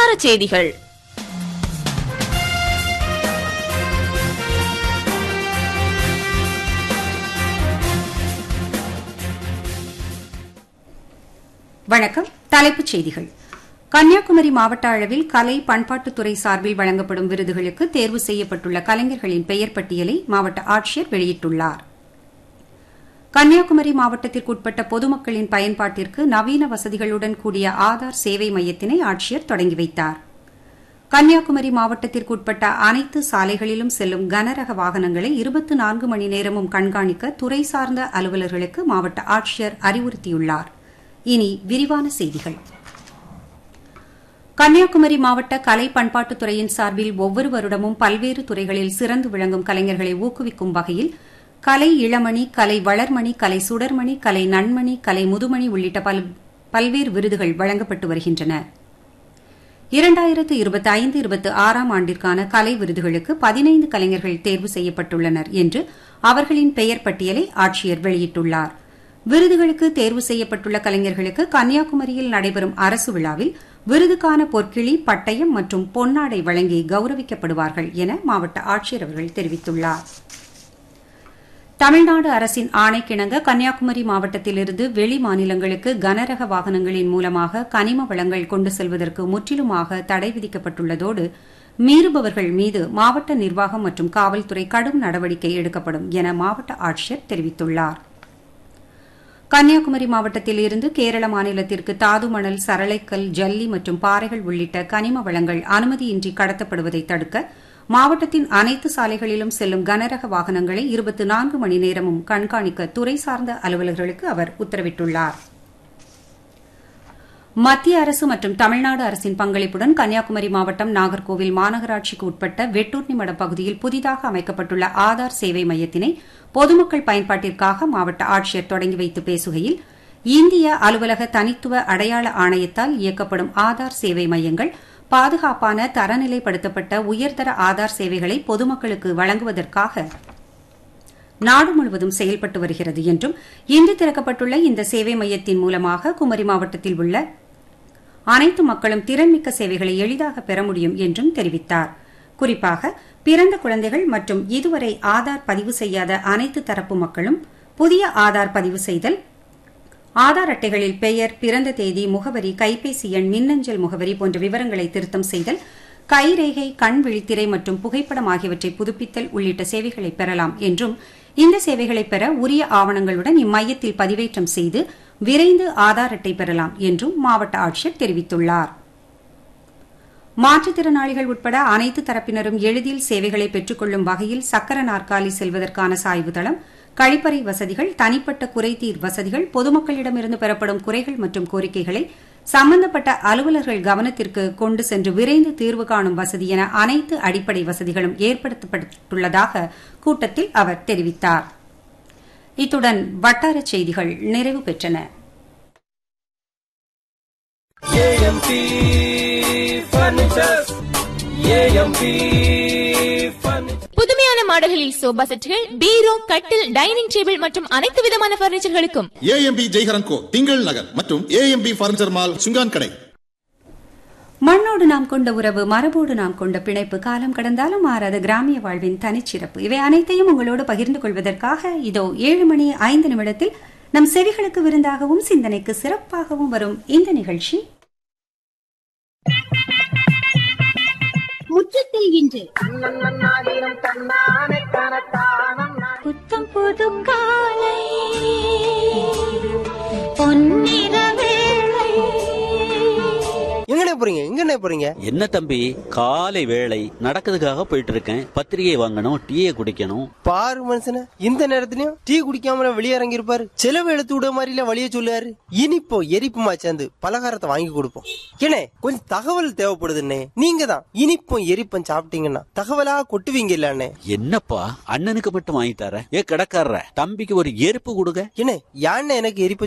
வட்டார செய்திகள் வணக்கம் தலைப்புச் செய்திகள் கன்னியாகுமரி மாவட்ட அளவில் கலை பண்பாட்டுத்துறை சார்பில் வழங்கப்படும் விருதுகளுக்கு தேர்வு செய்யப்பட்டுள்ள கலைஞர்களின் பெயர் பட்டியலை மாவட்ட ஆட்சியர் வெளியிட்டுள்ளார் கன்னியாகுமரி மாவட்டத்திற்குட்பட்ட பொதுமக்களின் பயன்பாட்டிற்கு நவீன வசதிகளுடன் கூடிய ஆதார் சேவை மையத்தினை ஆட்சியர் தொடங்கி வைத்தார் கன்னியாகுமரி மாவட்டத்திற்குட்பட்ட அனைத்து சாலைகளிலும் செல்லும் கனரக வாகனங்களை இருபத்தி நான்கு மணி நேரமும் கண்காணிக்க துறை சார்ந்த அலுவலர்களுக்கு மாவட்ட ஆட்சியர் அறிவுறுத்தியுள்ளார் இனி விரிவான செய்திகள் கன்னியாகுமரி மாவட்ட கலை பண்பாட்டுத்துறையின் சார்பில் ஒவ்வொரு வருடமும் பல்வேறு துறைகளில் சிறந்து விளங்கும் கலைஞர்களை ஊக்குவிக்கும் வகையில் கலை இளமணி கலை வளர்மணி கலை சுடர்மணி கலை நன்மணி கலை முதுமணி உள்ளிட்ட பல்வேறு விருதுகள் வழங்கப்பட்டு வருகின்றன இரண்டாயிரத்து இருபத்தி ஐந்து இருபத்தி ஆறாம் ஆண்டிற்கான கலை விருதுகளுக்கு பதினைந்து கலைஞர்கள் தேர்வு செய்யப்பட்டுள்ளனர் என்று அவர்களின் பெயர் பட்டியலை ஆட்சியர் வெளியிட்டுள்ளார் விருதுகளுக்கு தேர்வு செய்யப்பட்டுள்ள கலைஞர்களுக்கு கன்னியாகுமரியில் நடைபெறும் அரசு விழாவில் விருதுக்கான பொற்கிளி பட்டயம் மற்றும் பொன்னாடை வழங்கி கௌரவிக்கப்படுவார்கள் என மாவட்ட ஆட்சியர் அவர்கள் தெரிவித்துள்ளார் தமிழ்நாடு அரசின் ஆணைக்கிணங்க கன்னியாகுமரி மாவட்டத்திலிருந்து வெளி மாநிலங்களுக்கு கனரக வாகனங்களின் மூலமாக கனிம வளங்கள் கொண்டு செல்வதற்கு முற்றிலுமாக தடை விதிக்கப்பட்டுள்ளதோடு மீறுபவர்கள் மீது மாவட்ட நிர்வாகம் மற்றும் காவல்துறை கடும் நடவடிக்கை எடுக்கப்படும் என மாவட்ட ஆட்சியர் தெரிவித்துள்ளார் கன்னியாகுமரி மாவட்டத்தில் இருந்து கேரள மாநிலத்திற்கு தாது மணல் சரளைக்கல் ஜல்லி மற்றும் பாறைகள் உள்ளிட்ட கனிம வளங்கள் அனுமதியின்றி கடத்தப்படுவதை தடுக்க மாவட்டத்தின் அனைத்து சாலைகளிலும் செல்லும் கனரக வாகனங்களை இருபத்தி நான்கு மணி நேரமும் கண்காணிக்க துறை சார்ந்த அலுவலர்களுக்கு அவர் உத்தரவிட்டுள்ளார் மத்திய அரசு மற்றும் தமிழ்நாடு அரசின் பங்களிப்புடன் கன்னியாகுமரி மாவட்டம் நாகர்கோவில் மாநகராட்சிக்கு உட்பட்ட வெட்டூர்னிமடம் பகுதியில் புதிதாக அமைக்கப்பட்டுள்ள ஆதார் சேவை மையத்தினை பொதுமக்கள் பயன்பாட்டிற்காக மாவட்ட ஆட்சியர் தொடங்கி வைத்து பேசுகையில் இந்திய அலுவலக தனித்துவ அடையாள ஆணையத்தால் இயக்கப்படும் ஆதார் சேவை மையங்கள் பாதுகாப்பான தரநிலைப்படுத்தப்பட்ட உயர்தர ஆதார் சேவைகளை பொதுமக்களுக்கு வழங்குவதற்காக நாடு முழுவதும் செயல்பட்டு வருகிறது என்றும் இன்று திறக்கப்பட்டுள்ள இந்த சேவை மையத்தின் மூலமாக குமரி மாவட்டத்தில் உள்ள அனைத்து மக்களும் திறன்மிக்க சேவைகளை எளிதாக பெற முடியும் என்றும் தெரிவித்தார் குறிப்பாக பிறந்த குழந்தைகள் மற்றும் இதுவரை ஆதார் பதிவு செய்யாத அனைத்து தரப்பு மக்களும் புதிய ஆதார் பதிவு செய்தல் ஆதார் அட்டைகளில் பெயர் பிறந்த தேதி முகவரி கைபேசி எண் மின்னஞ்சல் முகவரி போன்ற விவரங்களை திருத்தம் செய்தல் கைரேகை கண் விழித்திரை மற்றும் புகைப்படம் ஆகியவற்றை புதுப்பித்தல் உள்ளிட்ட சேவைகளை பெறலாம் என்றும் இந்த சேவைகளை பெற உரிய ஆவணங்களுடன் இம்மையத்தில் பதிவேற்றம் செய்து விரைந்து ஆதார் அட்டை பெறலாம் என்றும் மாவட்ட ஆட்சியர் தெரிவித்துள்ளார் மாற்றுத்திறனாளிகள் உட்பட அனைத்து தரப்பினரும் எளிதில் சேவைகளை பெற்றுக்கொள்ளும் வகையில் சக்கர நாற்காலி செல்வதற்கான சாய்வு தளம் கழிப்பறை வசதிகள் தனிப்பட்ட குறைதீர் வசதிகள் பொதுமக்களிடமிருந்து பெறப்படும் குறைகள் மற்றும் கோரிக்கைகளை சம்பந்தப்பட்ட அலுவலர்கள் கவனத்திற்கு கொண்டு சென்று விரைந்து தீர்வு காணும் வசதி என அனைத்து அடிப்படை வசதிகளும் ஏற்படுத்தப்பட்டுள்ளதாக கூட்டத்தில் அவர் தெரிவித்தார் இத்துடன் வட்டார செய்திகள் நிறைவு பெற்றன ஏஎம்பி ஃபர்னிச்சர் ஏஎம்பி ஃபர்னிச்சர் புதுமையான மாடல்களில் சோபா செட்டுகள் பீரோ கட்டில் டைனிங் டேபிள் மற்றும் அனைத்து விதமான பர்னிச்சர்களுக்கும் ஏஎம்பி ஜெய்ஹரன் கோ திங்கள் நகர் மற்றும் ஏஎம்பி பர்னிச்சர் மால் சுங்கான் கடை மண்ணோடு நாம் கொண்ட உறவு மரபோடு நாம் கொண்ட பிணைப்பு காலம் கடந்தாலும் மாறாத கிராமிய வாழ்வின் தனிச்சிறப்பு இவை அனைத்தையும் உங்களோடு பகிர்ந்து கொள்வதற்காக இதோ ஏழு மணி ஐந்து நிமிடத்தில் நம் செவிகளுக்கு விருந்தாகவும் சிந்தனைக்கு சிறப்பாகவும் வரும் இந்த நிகழ்ச்சி முற்றத்தில் இன்று புத்தம் புது காலை பொன்னிற வேளை எங்கண்ணே போறீங்க எங்கண்ணே போறீங்க என்ன தம்பி காலை வேளை நடக்கிறதுக்காக போயிட்டு இருக்கேன் பத்திரிகை வாங்கணும் டீயை குடிக்கணும் பாரு மனுஷன இந்த நேரத்துலயும் டீ குடிக்காம வெளியே இறங்கி இருப்பாரு செலவு எழுத்து விட மாதிரில வழிய சொல்லுவாரு இனிப்போ எரிப்புமா சேர்ந்து பலகாரத்தை வாங்கி கொடுப்போம் ஏனே கொஞ்சம் தகவல் தேவைப்படுதுண்ணே நீங்க தான் இனிப்பும் எரிப்பும் சாப்பிட்டீங்கன்னா தகவலா கொட்டுவீங்க இல்லண்ணே என்னப்பா அண்ணனுக்கு மட்டும் வாங்கி தர ஏ கடைக்காரர தம்பிக்கு ஒரு எருப்பு கொடுங்க ஏனே யாண்ணே எனக்கு எரிப்பு